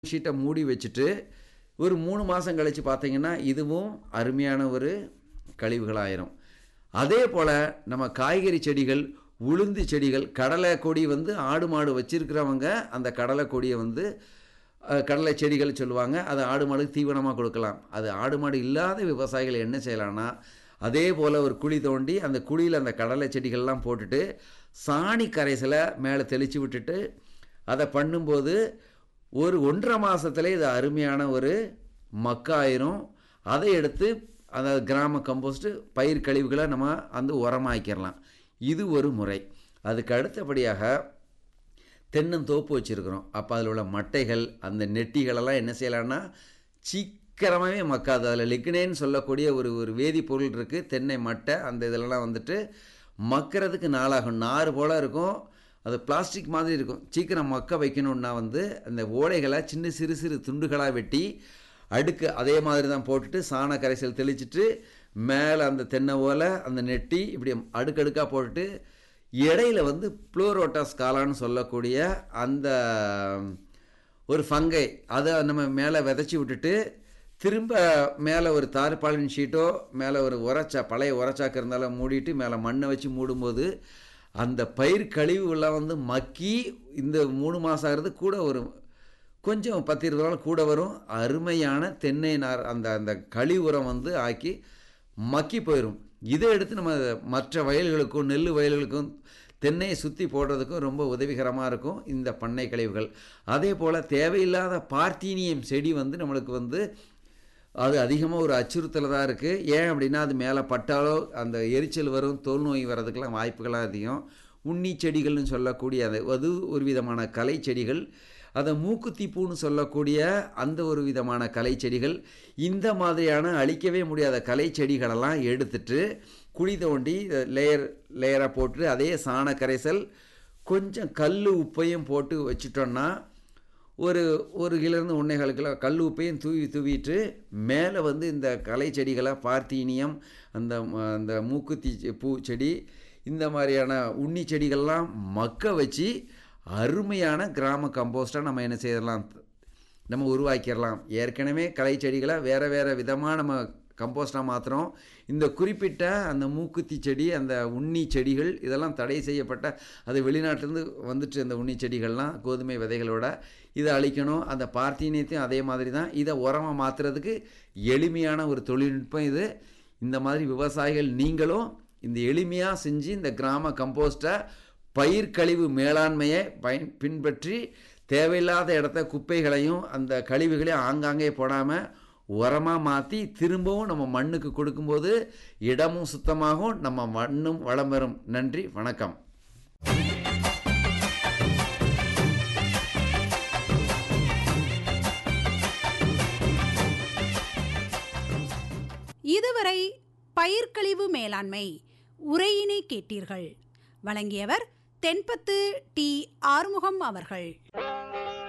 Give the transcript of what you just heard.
ஷீட்டை மூடி வச்சுட்டு ஒரு மூணு மாதம் கழித்து பார்த்தீங்கன்னா இதுவும் அருமையான ஒரு கழிவுகளாயிரும் அதே போல் நம்ம காய்கறி செடிகள் உளுந்து செடிகள் கடலை கொடி வந்து ஆடு மாடு வச்சிருக்கிறவங்க அந்த கடலை கொடியை வந்து அஹ், கடலை செடிகள் சொல்லுவாங்க அது ஆடு மாடுக்கு தீவனமாக கொடுக்கலாம் அது ஆடு மாடு இல்லாத விவசாயிகள் என்ன செய்யலாம்னா அதே போல் ஒரு குழி தோண்டி அந்த குழியில் அந்த கடலை செடிகள்லாம் போட்டுட்டு சாணி கரைசலை மேலே தெளித்து விட்டுட்டு அதை பண்ணும்போது ஒரு ஒன்றரை மாதத்துல இது அருமையான ஒரு மக்காயிரும் அதை எடுத்து அந்த கிராம கம்போஸ்ட்டு பயிர் கழிவுகளை நம்ம அந்த உரமாக்கிடலாம் இது ஒரு முறை அதுக்கு அடுத்தபடியாக தென்னந்தோப்பு வச்சுருக்குறோம் அப்போ அதில் உள்ள மட்டைகள் அந்த நெட்டிகளெல்லாம் என்ன செய்யலாம்னா சீக்கிரமாகவே மக்காது அதில் லிக்னேன்னு சொல்லக்கூடிய ஒரு ஒரு வேதிப்பொருள் இருக்குது தென்னை மட்டை அந்த இதெல்லாம் வந்துட்டு மக்கிறதுக்கு நாளாகும் நார் போல் இருக்கும் அது பிளாஸ்டிக் மாதிரி இருக்கும் சீக்கிரம் மக்க வைக்கணுன்னா வந்து அந்த ஓலைகளை சின்ன சிறு சிறு துண்டுகளாக வெட்டி அடுக்கு அதே மாதிரி தான் போட்டுட்டு சாண கரைசல் தெளிச்சிட்டு மேலே அந்த தென்னை ஓலை அந்த நெட்டி இப்படி அடுக்கடுக்காக போட்டுட்டு இடையில வந்து ப்ளூரோட்டாஸ் காலான்னு சொல்லக்கூடிய அந்த ஒரு ஃபங்கை அதை நம்ம மேலே விதைச்சி விட்டுட்டு திரும்ப மேலே ஒரு தார்பாலின் ஷீட்டோ மேலே ஒரு உரச்சா பழைய உரச்சாக்கு இருந்தாலும் மூடிட்டு மேலே மண்ணை வச்சு மூடும்போது அந்த பயிர் கழிவுகள்லாம் வந்து மக்கி இந்த மூணு மாதம் ஆகிறது கூட வரும் கொஞ்சம் பத்து இருபது நாள் கூட வரும் அருமையான தென்னை நார் அந்த அந்த கழிவு உரம் வந்து ஆக்கி மக்கி போயிடும் இதை எடுத்து நம்ம மற்ற வயல்களுக்கும் நெல் வயல்களுக்கும் தென்னையை சுற்றி போடுறதுக்கும் ரொம்ப உதவிகரமாக இருக்கும் இந்த பண்ணை கழிவுகள் அதே போல் தேவையில்லாத பார்த்தீனியம் செடி வந்து நம்மளுக்கு வந்து அது அதிகமாக ஒரு அச்சுறுத்தல் தான் இருக்குது ஏன் அப்படின்னா அது மேலே பட்டாலோ அந்த எரிச்சல் வரும் தோல் நோய் வர்றதுக்கெல்லாம் வாய்ப்புகளாக அதிகம் உண்ணி செடிகள்னு சொல்லக்கூடிய அது அது ஒரு விதமான கலை செடிகள் அதை மூக்குத்தி பூன்னு சொல்லக்கூடிய அந்த ஒரு விதமான கலை செடிகள் இந்த மாதிரியான அழிக்கவே முடியாத கலை செடிகளெல்லாம் எடுத்துட்டு குழி தோண்டி லேயர் லேயராக போட்டு அதே சாண கரைசல் கொஞ்சம் கல் உப்பையும் போட்டு வச்சுட்டோன்னா ஒரு ஒரு கிலோருந்து ஒன்றேகால் கிலோ கல் உப்பையும் தூவி தூவிட்டு மேலே வந்து இந்த கலை செடிகளை பார்த்தீனியம் அந்த ம- அந்த மூக்குத்தி செ- பூ செடி இந்த மாதிரியான உண்ணி செடிகள்லாம் மக்க வச்சு அருமையான கிராம கம்போஸ்ட்டாக நம்ம என்ன செய்யலாம் நம்ம உருவாக்கிடலாம் ஏற்கனவே கலை செடிகளை வேறு வேறு விதமாக நம்ம கம்போஸ்டாக மாற்றுறோம் இந்த குறிப்பிட்ட அந்த மூக்குத்தி செடி அந்த உண்ணி செடிகள் இதெல்லாம் தடை செய்யப்பட்ட அது வெளிநாட்டிலேருந்து வந்துட்டு அந்த உண்ணி செடிகள்லாம் கோதுமை விதைகளோட இதை அழிக்கணும் அந்த பார்த்தீனியத்தையும் அதே மாதிரி தான் இதை உரமாக மாற்றுறதுக்கு எளிமையான ஒரு தொழில்நுட்பம் இது இந்த மாதிரி விவசாயிகள் நீங்களும் இந்த எளிமையாக செஞ்சு இந்த கிராம கம்போஸ்ட்டை பயிர் கழிவு மேலாண்மையை பயன் பின்பற்றி தேவையில்லாத இடத்த குப்பைகளையும் அந்த கழிவுகளையும் ஆங்காங்கே போடாமல் உரமாக மாற்றி திரும்பவும் நம்ம மண்ணுக்கு கொடுக்கும்போது இடமும் சுத்தமாகும் நம்ம மண்ணும் வளம் பெறும் நன்றி வணக்கம் இதுவரை பயிர்க்கழிவு மேலாண்மை உரையினை கேட்டீர்கள் வழங்கியவர் தென்பத்து டி ஆறுமுகம் அவர்கள்